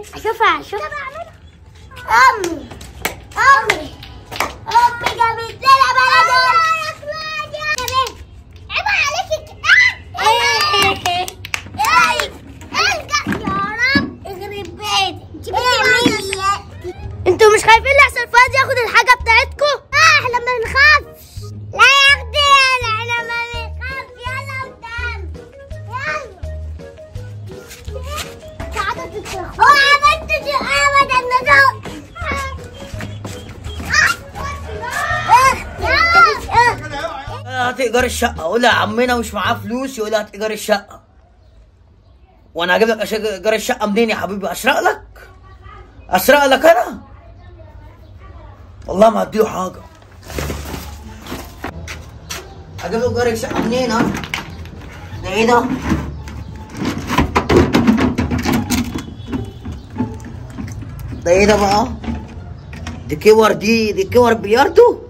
شوفها شوف امي امي امي جابت لنا بلدون عيب عليك انتوا مش خايفين لحسن فؤاد ياخد الحاجه بتاعتكم؟ اه احنا ما بنخافش لا يا اختي احنا ما بنخافش يلا قدام يلا هو عملت ابدا نزوق هات ايجار الشقه اقول لها عمنا مش معاه فلوس يقول لها هات ايجار الشقه وانا هجيب لك أش- ايجار الشقه منين يا حبيبي اسرق لك اسرق لك انا والله ما هديله حاجه هجيب له ايجار الشقه منين ها ده ايه ده ده ايه ده بقى دي كور دي دي كور بلياردو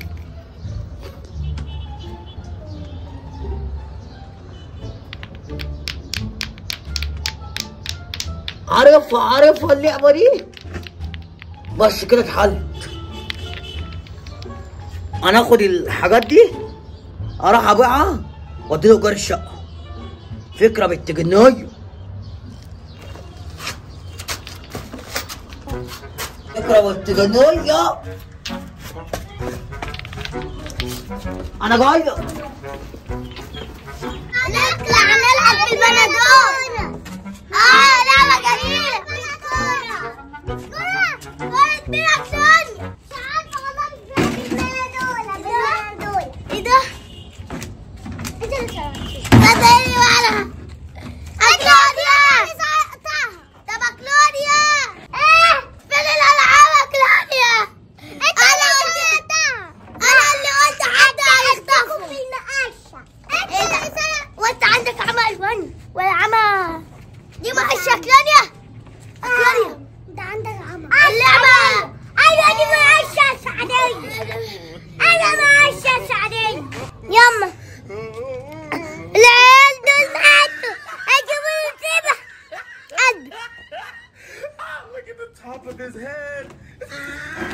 عارفها عارفها اللعبة دي بس كده اتحلت انا اخد الحاجات دي اروح ابيعها وادي له ايجار الشقة فكرة بنت جنية فكرة بنت جنية انا جاي هنطلع نلعب في البلدون اه لعبة جميلة كورة كورة بيلعب ثانية ساعات والله مش بيلعب في البلدون ايه ده؟ انت اللي سويت ده ايه وعلى كلوديا طب كلوديا ايه فين الالعاب يا كلوديا انت انا قلت انا اللي قلت حد هيخطفه ايه ده؟ وانت عندك عمى الوان ولا عمى دي مقشة كلانيا كلانيا انت عندك عمى اللعبة ايوه دي مقشة سعدية انا مقشة سعدية يما العيال دول ماتوا اجيبوا نسيبها قد Look at the top of his head.